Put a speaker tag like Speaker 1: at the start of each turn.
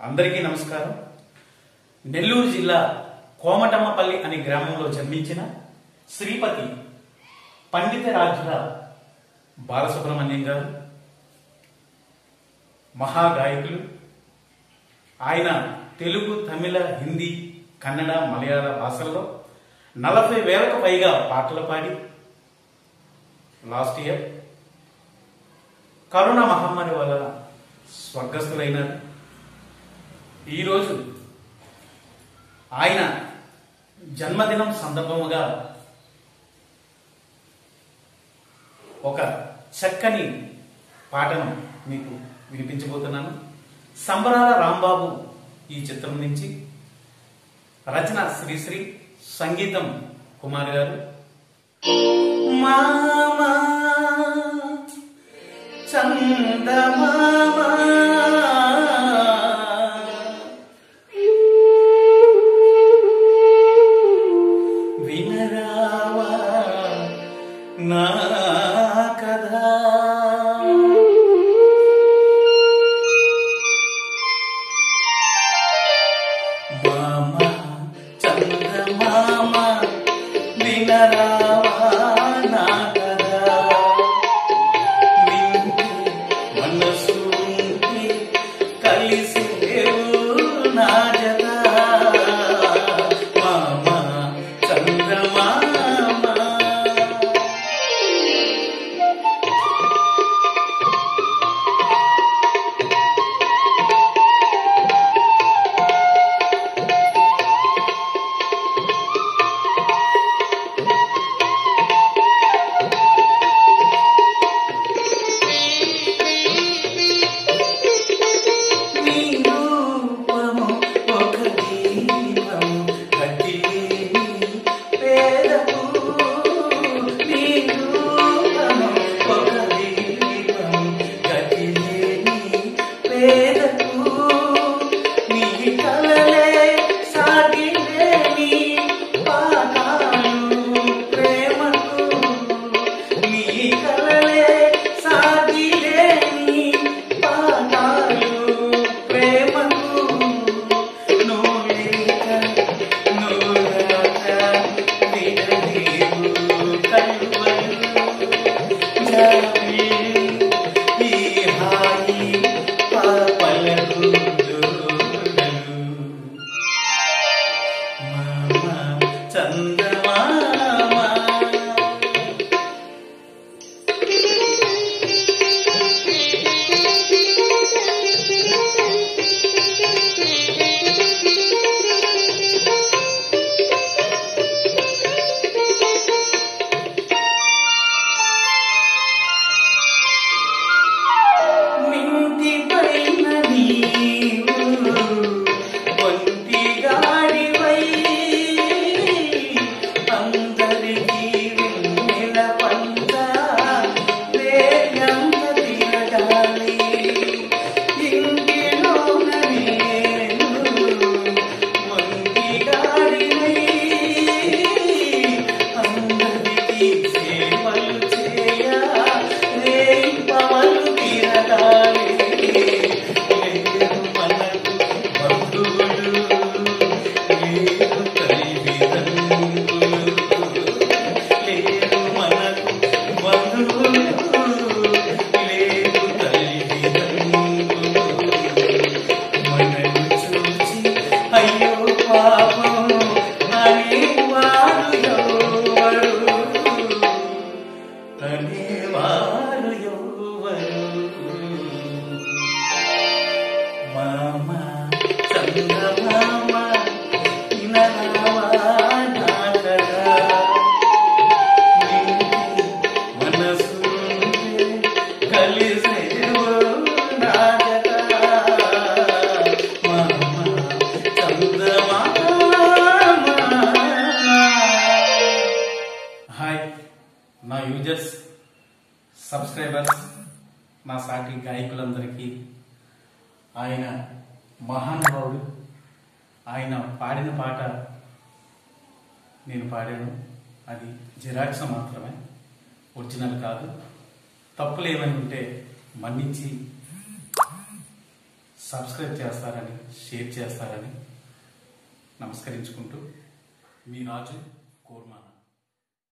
Speaker 1: అందరికీ నమస్కారం నెల్లూరు జిల్లా కోమటమ్మపల్లి అనే గ్రామంలో జన్మించిన శ్రీపతి పండిత రాజుల బాలసుబ్రహ్మణ్యం గారు మహాగాయకులు ఆయన తెలుగు తమిళ హిందీ కన్నడ మలయాళ భాషల్లో నలభై వేలకు పైగా పాటలు పాడి లాస్ట్ ఇయర్ కరోనా మహమ్మారి వల్ల స్వర్గస్థులైనారు ఈరోజు ఆయన జన్మదినం సందర్భముగా ఒక చక్కని పాటను మీకు వినిపించబోతున్నాను సంబరాల రాంబాబు ఈ చిత్రం నుంచి రచన శ్రీశ్రీ సంగీతం కుమార్ గారు మామా చందమామా వినరావా నా కథ మామ చందమామ వినరావా నా కథ వింటే మనసుంటే కలిసి నా జత మామ చంద్రమామ నీ రూపము ఒక దీపము కదిలేని పేదకు నీ రూపము ఒక దీపము కదిలేని పేదకు నీ కలలే సాగిలేని పాఠాలు ప్రేమకు నీ కలలే సాగిలేని పాఠాలు ప్రేమకు నువ్వు లేక నువ్వు రాక విడదీవు కలువలు జాబిలి ఈ హాయి పాపలకు జోడలు మామ చందమామ మింటి పైన నీవు ఒంటి గాడివై అందరికీ వెన్నెల పంచ వేగంత తిరగాలి ఇంటిలోన నేను ఒంటి గాడివై అందరికీ సేవలు చేయ రేపవలు తిరగాలి లేదు మనకు బంధువులు లేదు తల్లిదండ్రులు లేదు మనకు బంధువులు లేదు తల్లిదండ్రులు మనకు చూసి అయ్యో పాపం అనేవారు ఎవరు అనేవారు ఎవరు మామ చంద్రమామ ఇనరావా నా కథ నింటి మనసుంటే కలిసేవో నా జత. మామ చందమామ. హాయ్ నా యూజర్స్ సబ్స్క్రైబర్స్ నా సాటి గాయకులందరికీ ఆయన మహానుభావుడు ఆయన పాడిన పాట నేను పాడాను అది జిరాక్స్ మాత్రమే ఒరిజినల్ కాదు తప్పులు ఏమైనా ఉంటే మన్నించి సబ్స్క్రైబ్ చేస్తారని షేర్ చేస్తారని నమస్కరించుకుంటూ మీ రాజు కోర్మాన